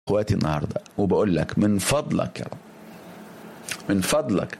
اخواتي النهارده وبقول لك من فضلك يا رب من فضلك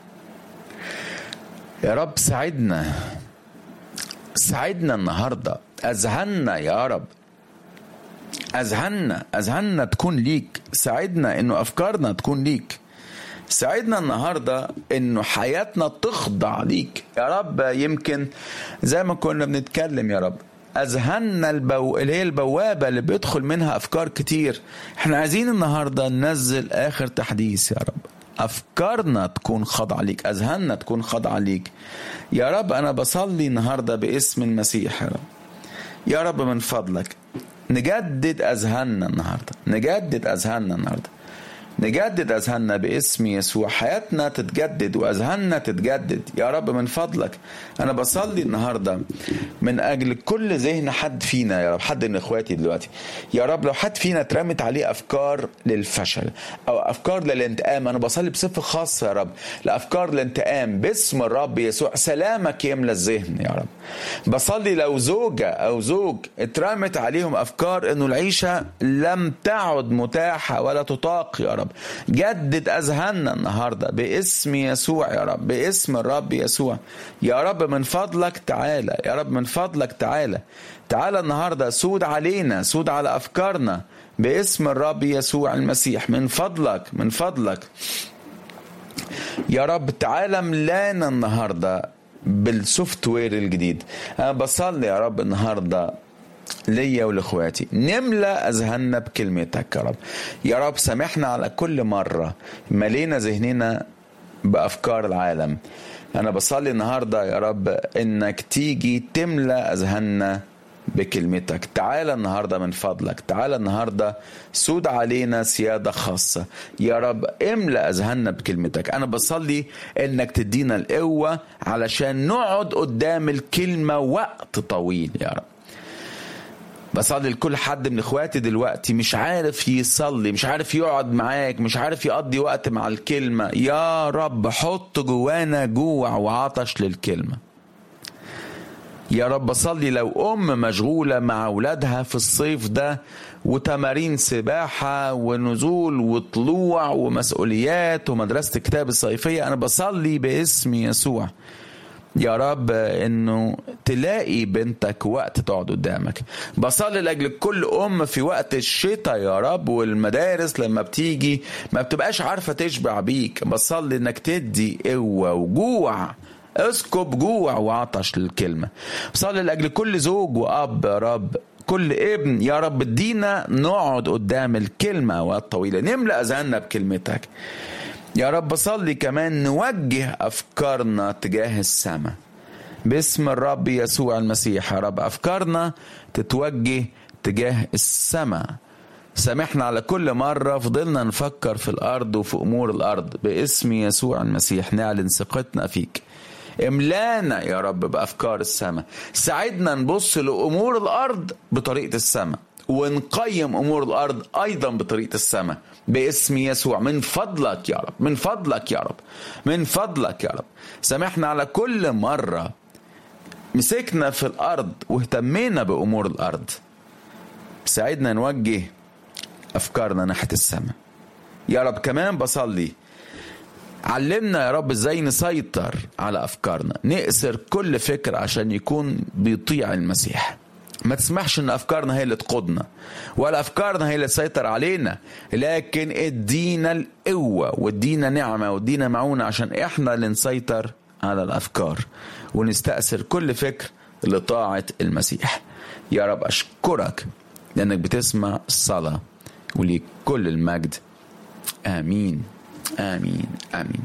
يا رب ساعدنا ساعدنا النهارده اذهلنا يا رب اذهلنا اذهلنا تكون ليك ساعدنا انه افكارنا تكون ليك ساعدنا النهارده انه حياتنا تخضع ليك يا رب يمكن زي ما كنا بنتكلم يا رب اذهلنا البو... اللي هي البوابه اللي بيدخل منها افكار كتير احنا عايزين النهارده ننزل اخر تحديث يا رب افكارنا تكون خاضعه ليك اذهاننا تكون خاضعه ليك يا رب انا بصلي النهارده باسم المسيح يا رب يا رب من فضلك نجدد اذهاننا النهارده نجدد اذهاننا النهارده نجدد اذهاننا باسم يسوع حياتنا تتجدد واذهاننا تتجدد يا رب من فضلك انا بصلي النهارده من اجل كل ذهن حد فينا يا رب حد من اخواتي دلوقتي يا رب لو حد فينا اترمت عليه افكار للفشل او افكار للانتقام انا بصلي بصفه خاصه يا رب لافكار الانتقام باسم الرب يسوع سلامك يملى الذهن يا رب بصلي لو زوجه او زوج اترمت عليهم افكار انه العيشه لم تعد متاحه ولا تطاق يا رب جدد اذهاننا النهارده باسم يسوع يا رب باسم الرب يسوع يا رب من فضلك تعالى يا رب من فضلك تعالى تعالى النهارده سود علينا سود على افكارنا باسم الرب يسوع المسيح من فضلك من فضلك يا رب تعالى ملانا النهارده بالسوفت وير الجديد انا بصلي يا رب النهارده ليا ولاخواتي نملى اذهاننا بكلمتك يا رب يا رب سامحنا على كل مره ملينا ذهننا بافكار العالم انا بصلي النهارده يا رب انك تيجي تملى اذهاننا بكلمتك تعالى النهارده من فضلك تعالى النهارده سود علينا سياده خاصه يا رب املى اذهاننا بكلمتك انا بصلي انك تدينا القوه علشان نقعد قدام الكلمه وقت طويل يا رب بصلي لكل حد من اخواتي دلوقتي مش عارف يصلي مش عارف يقعد معاك مش عارف يقضي وقت مع الكلمة يا رب حط جوانا جوع وعطش للكلمة يا رب بصلي لو أم مشغولة مع أولادها في الصيف ده وتمارين سباحة ونزول وطلوع ومسؤوليات ومدرسة الكتاب الصيفية أنا بصلي باسم يسوع يا رب انه تلاقي بنتك وقت تقعد قدامك بصلي لاجل كل ام في وقت الشتاء يا رب والمدارس لما بتيجي ما بتبقاش عارفه تشبع بيك بصلي انك تدي قوه وجوع اسكب جوع وعطش للكلمه بصلي لاجل كل زوج واب يا رب كل ابن يا رب ادينا نقعد قدام الكلمه اوقات طويله نملا اذهاننا بكلمتك يا رب صلي كمان نوجه افكارنا تجاه السماء باسم الرب يسوع المسيح يا رب افكارنا تتوجه تجاه السماء سامحنا على كل مرة فضلنا نفكر في الأرض وفي أمور الأرض باسم يسوع المسيح نعلن ثقتنا فيك املانا يا رب بأفكار السماء ساعدنا نبص لأمور الأرض بطريقة السماء ونقيم امور الارض ايضا بطريقه السماء باسم يسوع من فضلك يا رب من فضلك يا رب من فضلك يا رب سامحنا على كل مره مسكنا في الارض واهتمينا بامور الارض ساعدنا نوجه افكارنا ناحيه السماء يا رب كمان بصلي علمنا يا رب ازاي نسيطر على افكارنا نأسر كل فكر عشان يكون بيطيع المسيح ما تسمحش ان افكارنا هي اللي تقودنا ولا افكارنا هي اللي تسيطر علينا لكن ادينا القوه وادينا نعمه وادينا معونه عشان احنا اللي نسيطر على الافكار ونستأثر كل فكر لطاعه المسيح يا رب اشكرك لانك بتسمع الصلاه وليك كل المجد امين امين امين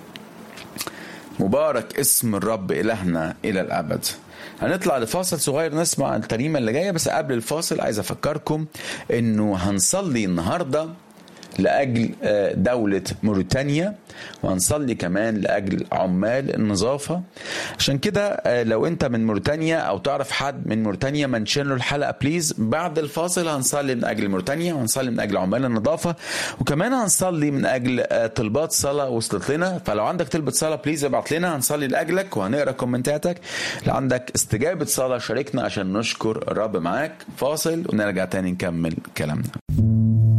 مبارك اسم الرب الهنا الى الابد هنطلع لفاصل صغير نسمع التريمه اللي جايه بس قبل الفاصل عايز افكركم انه هنصلي النهارده لاجل دوله موريتانيا وهنصلي كمان لاجل عمال النظافه عشان كده لو انت من موريتانيا او تعرف حد من موريتانيا منشن له الحلقه بليز بعد الفاصل هنصلي من اجل موريتانيا وهنصلي من اجل عمال النظافه وكمان هنصلي من اجل طلبات صلاه وصلت لنا فلو عندك طلبه صلاه بليز ابعت لنا هنصلي لاجلك وهنقرا كومنتاتك لو عندك استجابه صلاه شاركنا عشان نشكر الرب معاك فاصل ونرجع تاني نكمل كلامنا